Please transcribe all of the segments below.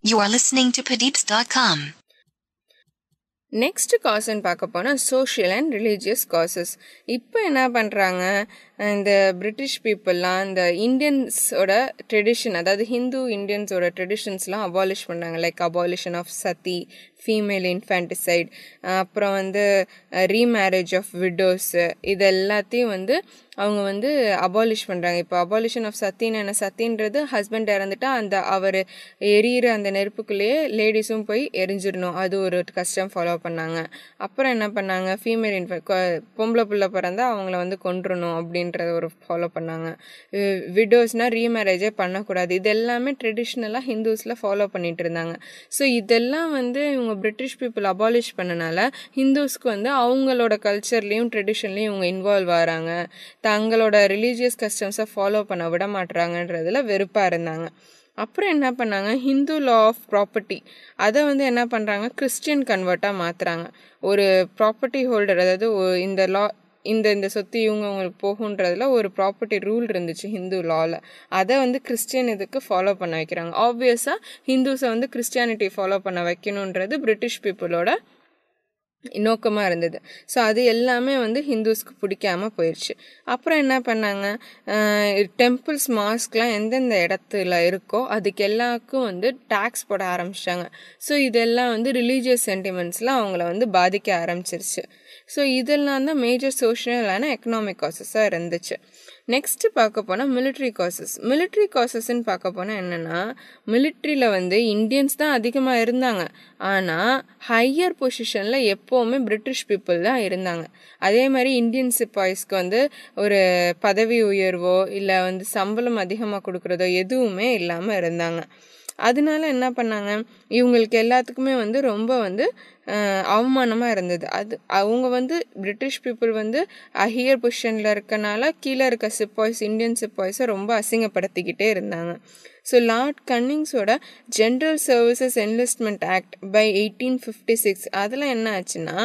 You are listening to Padeeps.com. Next காசுன்னு பார்க்க போனால் சோஷியல் அண்ட் ரிலீஜியஸ் காசஸ் இப்போ என்ன பண்ணுறாங்க இந்த பிரிட்டிஷ் பீப்புளெலாம் இந்த இந்தியன்ஸோட ட்ரெடிஷன் அதாவது ஹிந்து இந்தியன்ஸோட ட்ரெடிஷன்ஸ்லாம் அபாலிஷ் பண்ணுறாங்க like abolition of sati female infanticide அப்புறம் வந்து ரீமேரேஜ் ஆஃப் விடோஸு இது எல்லாத்தையும் வந்து அவங்க வந்து அபாலிஷ் பண்ணுறாங்க இப்போ அபாலிஷன் ஆஃப் சத்தின்னு என்ன சத்தின்றது ஹஸ்பண்ட் இறந்துட்டா அந்த அவர் எரியிற அந்த நெருப்புக்குள்ளேயே லேடிஸும் போய் எரிஞ்சிடணும் அது ஒரு கஷ்டம் ஃபாலோ பண்ணாங்க அப்புறம் என்ன பண்ணாங்க ஃபீமேல் இன்ஃப பொம்பளை பிள்ளை பிறந்தா அவங்கள வந்து கொன்றணும் அப்படின்றத ஒரு ஃபாலோ பண்ணாங்க விடோஸ்னால் ரீமேரேஜே பண்ணக்கூடாது இது எல்லாமே ட்ரெடிஷ்னலாக ஹிந்துஸில் ஃபாலோ பண்ணிட்டு இருந்தாங்க ஸோ இதெல்லாம் வந்து இவங்க பிரிட்டிஷ் பீப்புள் அபாலிஷ் பண்ணனால ஹிந்துஸ்க்கு வந்து அவங்களோட கல்ச்சர்லேயும் ட்ரெடிஷன்லேயும் இவங்க இன்வால்வ் ஆகிறாங்க தங்களோட ரிலீஜியஸ் கஸ்டம்ஸை ஃபாலோ பண்ண விட மாட்டுறாங்கன்றதுல வெறுப்பாக இருந்தாங்க அப்புறம் என்ன பண்ணாங்க ஹிந்து லா ஆஃப் ப்ராப்பர்ட்டி அதை வந்து என்ன பண்ணுறாங்க கிறிஸ்டியன் கன்வெர்ட்டாக மாற்றுறாங்க ஒரு ப்ராப்பர்ட்டி ஹோல்டர் அதாவது இந்த லா இந்த இந்த சொத்து இவங்க அவங்களுக்கு போகுன்றதுல ஒரு ப்ராப்பர்ட்டி ரூல் இருந்துச்சு ஹிந்து லாவில் அதை வந்து கிறிஸ்டியன் இதுக்கு ஃபாலோ பண்ண வைக்கிறாங்க ஆப்வியஸாக ஹிந்துஸை வந்து கிறிஸ்டியானிட்டி ஃபாலோ பண்ண வைக்கணுன்றது பிரிட்டிஷ் பீப்புளோட நோக்கமாக இருந்தது ஸோ அது எல்லாமே வந்து ஹிந்துஸ்க்கு பிடிக்காம போயிடுச்சு அப்புறம் என்ன பண்ணாங்க டெம்பிள்ஸ் மாஸ்க்லாம் எந்தெந்த இடத்துல இருக்கோ அதுக்கு எல்லாருக்கும் வந்து டேக்ஸ் போட ஆரம்பிச்சிட்டாங்க ஸோ இதெல்லாம் வந்து ரிலீஜியஸ் சென்டிமெண்ட்ஸ்லாம் அவங்கள வந்து பாதிக்க ஆரம்பிச்சிருச்சு ஸோ இதெல்லாம் தான் மேஜர் சோஷியலான எக்கனாமிக் காசஸாக இருந்துச்சு நெக்ஸ்ட்டு பார்க்க போனால் மிலிட்ரி காசஸ் மிலிட்ரி காசஸ்ன்னு பார்க்க போனால் என்னென்னா மிலிட்ரியில் வந்து இந்தியன்ஸ் தான் அதிகமாக இருந்தாங்க ஆனால் ஹையர் பொசிஷனில் எப்போவுமே பிரிட்டிஷ் பீப்புள் தான் இருந்தாங்க அதே மாதிரி இந்தியன் சிப்பாய்ஸ்க்கு வந்து ஒரு பதவி உயர்வோ இல்லை வந்து சம்பளம் அதிகமாக கொடுக்குறதோ எதுவுமே இல்லாமல் இருந்தாங்க அதனால என்ன பண்ணாங்க இவங்களுக்கு எல்லாத்துக்குமே வந்து ரொம்ப வந்து அவமானமாக இருந்தது அது அவங்க வந்து பிரிட்டிஷ் பீப்புள் வந்து ஹையர் பொசிஷனில் இருக்கனால கீழே இருக்க சிப்பாய்ஸ் இந்தியன் சிப்பாய்ஸை ரொம்ப அசிங்கப்படுத்திக்கிட்டே இருந்தாங்க ஸோ லார்ட் கன்னிங்ஸோட general services enlistment act by eighteen fifty six அதில் என்ன ஆச்சுன்னா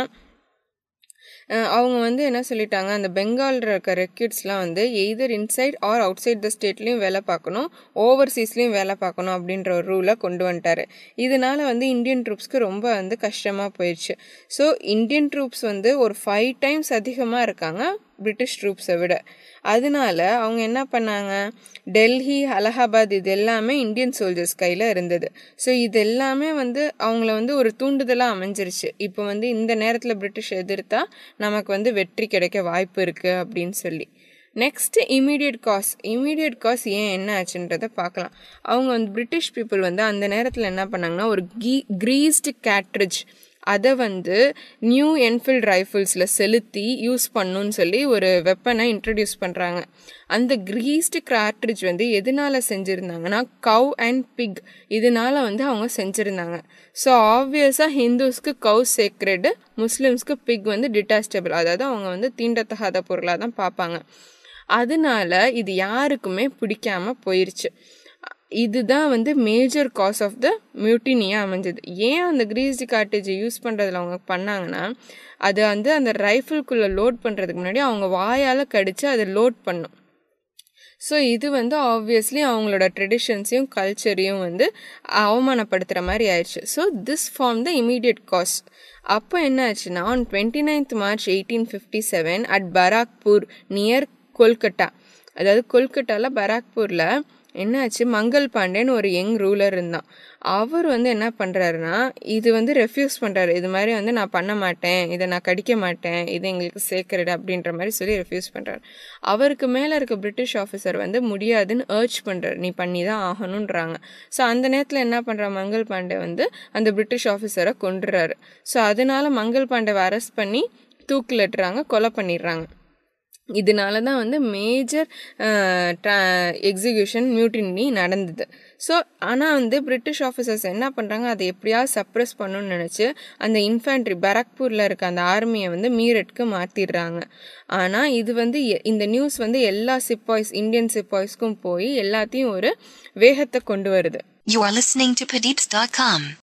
அவங்க வந்து என்ன சொல்லிட்டாங்க அந்த பெங்காலில் இருக்க ரெக்யூட்ஸ்லாம் வந்து either inside or outside the ஸ்டேட்லேயும் வேலை பார்க்கணும் ஓவர்சீஸ்லேயும் வேலை பார்க்கணும் அப்படின்ற ஒரு ரூலை கொண்டு வந்துட்டார் இதனால வந்து இந்தியன் ட்ரூப்ஸ்க்கு ரொம்ப வந்து கஷ்டமாக போயிடுச்சு ஸோ இந்தியன் ட்ரூப்ஸ் வந்து ஒரு ஃபைவ் டைம்ஸ் அதிகமாக இருக்காங்க பிரிட்டிஷ் ட்ரூப்ஸை விட அதனால அவங்க என்ன பண்ணாங்க டெல்லி அலகாபாத் இது எல்லாமே இந்தியன் சோல்ஜர்ஸ் கையில் இருந்தது ஸோ இது எல்லாமே வந்து அவங்கள வந்து ஒரு தூண்டுதலாக அமைஞ்சிருச்சு இப்போ வந்து இந்த நேரத்தில் பிரிட்டிஷ் எதிர்த்தா நமக்கு வந்து வெற்றி கிடைக்க வாய்ப்பு இருக்குது அப்படின்னு சொல்லி next immediate cause immediate cause ஏன் என்ன ஆச்சுன்றதை பார்க்கலாம் அவங்க வந்து பிரிட்டிஷ் பீப்புள் வந்து அந்த நேரத்தில் என்ன பண்ணாங்கன்னா ஒரு கீ க்ரீஸ்டு கேட்ரிட்ஜ் அதை வந்து நியூ என்ஃபீல்ட் ரைஃபிள்ஸில் செலுத்தி யூஸ் பண்ணுன்னு சொல்லி ஒரு வெப்பனை இன்ட்ரடியூஸ் பண்ணுறாங்க அந்த க்ரீஸ்டு கிராட்ரிட்ஜ் வந்து எதனால் செஞ்சுருந்தாங்கன்னா கவ் அண்ட் பிக் இதனால் வந்து அவங்க செஞ்சுருந்தாங்க ஸோ ஆப்வியஸாக ஹிந்துஸ்க்கு கவ் சேக்ரெடு முஸ்லீம்ஸ்க்கு பிக் வந்து டிட்டாஸ்டபிள் அதாவது அவங்க வந்து தீண்டத்தகாத பொருளாக தான் பார்ப்பாங்க அதனால இது யாருக்குமே பிடிக்காம போயிருச்சு இதுதான் வந்து மேஜர் காஸ் ஆஃப் த மியூட்டினியாக அமைஞ்சது ஏன் அந்த கிரீஸ்டி காட்டேஜை யூஸ் பண்ணுறதுல அவங்க பண்ணாங்கன்னா அது வந்து அந்த ரைஃபிள்குள்ளே லோட் பண்ணுறதுக்கு முன்னாடி அவங்க வாயால் கடித்து அதை லோட் பண்ணும் ஸோ இது வந்து ஆப்வியஸ்லி அவங்களோட ட்ரெடிஷன்ஸையும் கல்ச்சரையும் வந்து அவமானப்படுத்துகிற மாதிரி ஆயிடுச்சு so this form the immediate cause அப்போ என்ன ஆச்சுன்னா on twenty ninth March eighteen fifty seven at Barrackpore near Kolkata அதாவது கொல்கட்டாவில் பராக்பூரில் என்னாச்சு மங்கள் பாண்டேன்னு ஒரு யங் ரூலர் இருந்தான் அவர் வந்து என்ன பண்ணுறாருனா இது வந்து ரெஃப்யூஸ் பண்ணுறாரு இது மாதிரி வந்து நான் பண்ண மாட்டேன் இதை நான் கடிக்க மாட்டேன் இது எங்களுக்கு சேக்கரடு அப்படின்ற மாதிரி சொல்லி ரெஃப்யூஸ் பண்ணுறாரு அவருக்கு மேலே இருக்க பிரிட்டிஷ் ஆஃபீஸர் வந்து முடியாதுன்னு ஏர்ச் பண்ணுறாரு நீ பண்ணி தான் ஆகணுன்றாங்க ஸோ அந்த நேரத்தில் என்ன பண்ணுற மங்கள் பாண்டே வந்து அந்த பிரிட்டிஷ் ஆஃபீஸரை கொண்டுறாரு ஸோ அதனால மங்கள் பாண்டேவை அரெஸ்ட் பண்ணி தூக்கிலிட்டுறாங்க கொலை பண்ணிடுறாங்க இதனால தான் வந்து மேஜர் எக்ஸிக்யூஷன் மியூட்டினி நடந்தது ஸோ ஆனால் வந்து பிரிட்டிஷ் ஆஃபீஸர்ஸ் என்ன பண்ணுறாங்க அதை எப்படியாவது சப்ரெஸ் பண்ணணும்னு நினச்சி அந்த இன்ஃபேண்ட்ரி பரக்பூரில் இருக்க அந்த ஆர்மியை வந்து மீரட்க்கு மாற்றிடுறாங்க ஆனால் இது வந்து இந்த நியூஸ் வந்து எல்லா சிப்பாய்ஸ் இந்தியன் சிப்பாய்ஸ்க்கும் போய் எல்லாத்தையும் ஒரு வேகத்தை கொண்டு வருது You are listening to Padeeps.com.